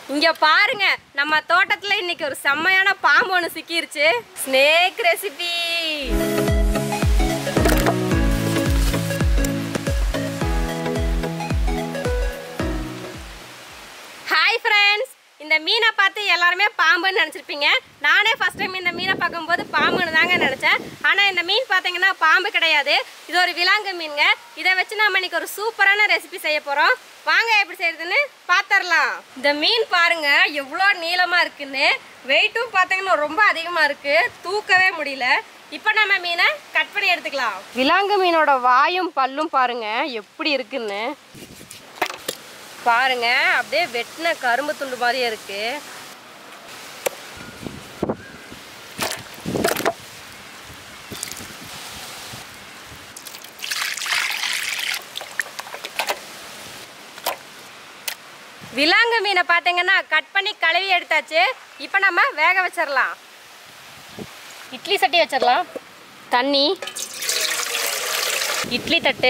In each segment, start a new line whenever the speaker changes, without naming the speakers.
இங்க பாருங்க நம்ம தோட்டத்துல இன்னைக்கு ஒரு செம்மையான பாம்பு ஒன்று சிக்கிருச்சு ஸ்னேக் ரெசிபி ஹாய் ஃப்ரெண்ட்ஸ் இந்த மீனை பார்த்து எல்லாருமே பாம்புன்னு நினச்சிருப்பீங்க நானே ஃபர்ஸ்ட் டைம் இந்த மீனை பார்க்கும்போது பாம்புன்னு தாங்க நினச்சேன் ஆனால் இந்த மீன் பார்த்தீங்கன்னா பாம்பு கிடையாது இது ஒரு விலாங்கு மீனுங்க இதை வச்சு நம்ம இன்னைக்கு ஒரு சூப்பரான ரெசிபி செய்ய போகிறோம் வாங்க எப்படி செய்யறதுன்னு பார்த்துடலாம் இந்த மீன் பாருங்க எவ்வளோ நீளமாக இருக்குன்னு வெயிட்டும் பார்த்தீங்கன்னா ரொம்ப அதிகமாக இருக்கு தூக்கவே முடியல இப்போ நம்ம மீனை கட் பண்ணி எடுத்துக்கலாம் விலாங்கு மீனோட வாயும் பல்லும் பாருங்க எப்படி இருக்குன்னு பாருங்க அப்படியே வெட்டின கரும்பு துண்டு மாதிரியே இருக்கு விலாங்கு மீனை பார்த்தீங்கன்னா கட் பண்ணி கழுவி எடுத்தாச்சு இப்போ நம்ம வேக வச்சிடலாம் இட்லி சட்டி வச்சிடலாம் தண்ணி இட்லி தட்டு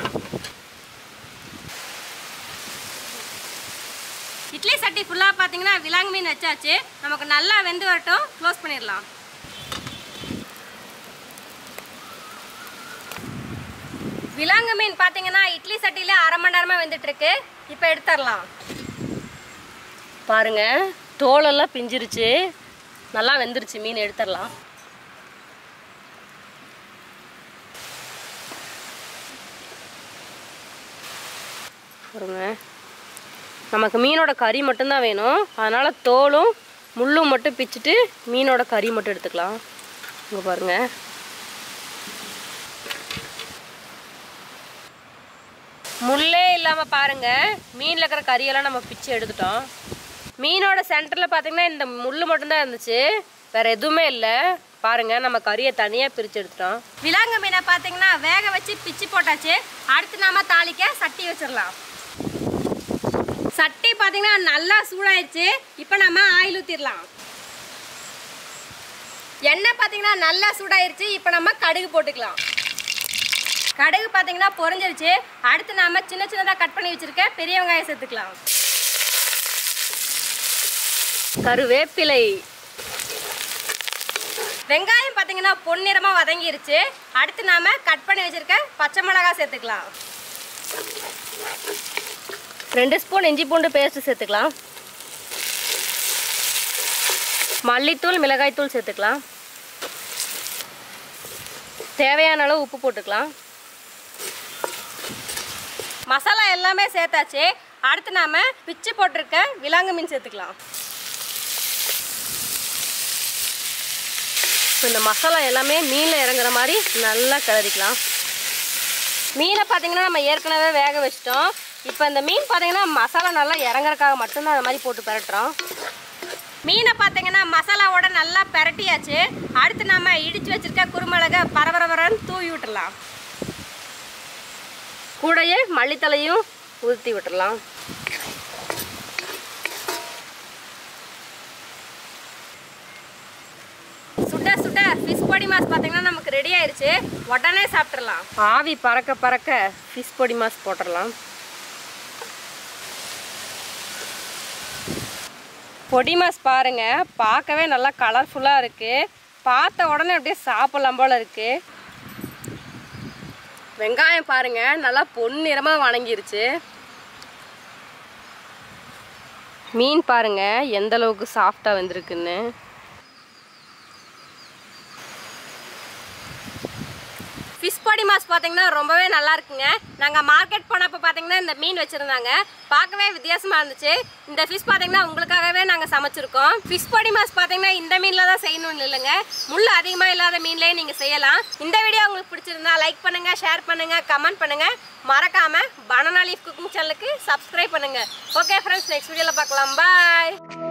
இட்லி சட்டி ஃபுல்லாக பார்த்தீங்கன்னா விலாங்கு மீன் வச்சாச்சு நமக்கு நல்லா வெந்து வரட்டும் க்ளோஸ் பண்ணிடலாம் விலாங்கு மீன் பார்த்தீங்கன்னா இட்லி சட்டியில அரை மணி நேரமாக வெந்துட்டு இருக்கு இப்போ எடுத்துடலாம் பாருங்க தோலெல்லாம் பிஞ்சிருச்சு நல்லா வெந்துருச்சு மீன் எடுத்துடலாம் பாருங்க நமக்கு மீனோட கறி மட்டும்தான் வேணும் அதனால் தோலும் முள்ளும் மட்டும் பிச்சுட்டு மீனோட கறி மட்டும் எடுத்துக்கலாம் இங்கே பாருங்க முள்ளே இல்லாமல் பாருங்க மீனில் இருக்கிற கறியெல்லாம் நம்ம பிச்சு எடுத்துட்டோம் மீனோட சென்டரில் பார்த்தீங்கன்னா இந்த முள் மட்டும்தான் இருந்துச்சு வேற எதுவுமே இல்லை பாருங்க நம்ம கறியை தனியாக பிரித்து எடுத்துட்டோம் விலாங்கு மீனை பார்த்தீங்கன்னா வேக வச்சு பிச்சு போட்டாச்சு அடுத்து நாம தாளிக்க சட்டி வச்சிடலாம் சட்டி பார்த்தீங்கன்னா நல்லா சூடாயிடுச்சு இப்போ நம்ம ஆயில் ஊற்றிடலாம் எண்ணெய் பார்த்தீங்கன்னா நல்லா சூடாயிருச்சு இப்போ நம்ம கடுகு போட்டுக்கலாம் கடுகு பார்த்தீங்கன்னா பொரிஞ்சிருச்சு அடுத்து நாம சின்ன சின்னதாக கட் பண்ணி வச்சிருக்க பெரிய வெங்காயம் சேர்த்துக்கலாம் கருவேப்பிலை வெங்காயம் பார்த்தீங்கன்னா பொன்னிறமாக வதங்கிருச்சு அடுத்து நாம கட் பண்ணி வச்சிருக்க பச்சை மிளகாய் சேர்த்துக்கலாம் ரெண்டு ஸ்பூன் இஞ்சி பூண்டு பேஸ்ட் சேர்த்துக்கலாம் மல்லித்தூள் மிளகாய்த்தூள் சேர்த்துக்கலாம் தேவையான அளவு உப்பு போட்டுக்கலாம் மசாலா எல்லாமே சேர்த்தாச்சு அடுத்து நாம பிச்சு போட்டிருக்க விலாங்கு மீன் சேர்த்துக்கலாம் இப்போ இந்த மசாலா எல்லாமே மீனில் இறங்குற மாதிரி நல்லா கிளறிக்கலாம் மீனை பார்த்தீங்கன்னா நம்ம ஏற்கனவே வேக வச்சிட்டோம் இப்போ இந்த மீன் பார்த்தீங்கன்னா மசாலா நல்லா இறங்குறதுக்காக மட்டும்தான் அந்த மாதிரி போட்டு பரட்டுறோம் மீனை பார்த்தீங்கன்னா மசாலாவோட நல்லா பெரட்டியாச்சு அடுத்து நம்ம இடிச்சு வச்சிருக்க குருமிளகை பரபரபரன்னு தூவி விட்டுறலாம் கூடயே மல்லித்தலையும் ஊற்றி விட்டுறலாம் சுட சுட ஃபிஷ் பொடி மாஸ் பார்த்தீங்கன்னா நமக்கு ரெடி ஆயிருச்சு உடனே சாப்பிட்றலாம் ஆவி பறக்க பறக்க ஃபிஷ் பொடி மாஸ் போட்டுடலாம் பொடி மாஸ் பாருங்க பார்க்கவே நல்லா கலர்ஃபுல்லாக இருக்கு பார்த்த உடனே அப்படியே சாப்பிடலாம் போல இருக்கு வெங்காயம் பாருங்க நல்லா பொன்னிறமாக வணங்கிருச்சு மீன் பாருங்க எந்த அளவுக்கு சாஃப்டாக வந்திருக்குன்னு ஃபிஷ் பொடி மாஸ் பார்த்தீங்கன்னா ரொம்பவே நல்லா இருக்குங்க நாங்கள் மார்க்கெட் போனப்போ பார்த்தீங்கன்னா இந்த மீன் வச்சுருந்தாங்க பார்க்கவே வித்தியாசமாக இருந்துச்சு இந்த ஃபிஷ் பார்த்தீங்கன்னா உங்களுக்காகவே நாங்கள் சமைச்சிருக்கோம் ஃபிஷ் பொடி மாஸ் பார்த்தீங்கன்னா இந்த மீனில் தான் செய்யணும்னு இல்லைங்க முள் அதிகமாக இல்லாத மீன்லேயே நீங்கள் செய்யலாம் இந்த வீடியோ உங்களுக்கு பிடிச்சிருந்தா லைக் பண்ணுங்கள் ஷேர் பண்ணுங்கள் கமெண்ட் பண்ணுங்கள் மறக்காமல் பனானா லீஃப் குக்கிங் சேனலுக்கு சப்ஸ்கிரைப் பண்ணுங்கள் ஓகே ஃப்ரெண்ட்ஸ் நெக்ஸ்ட் வீடியோவில் பார்க்கலாம் பாய்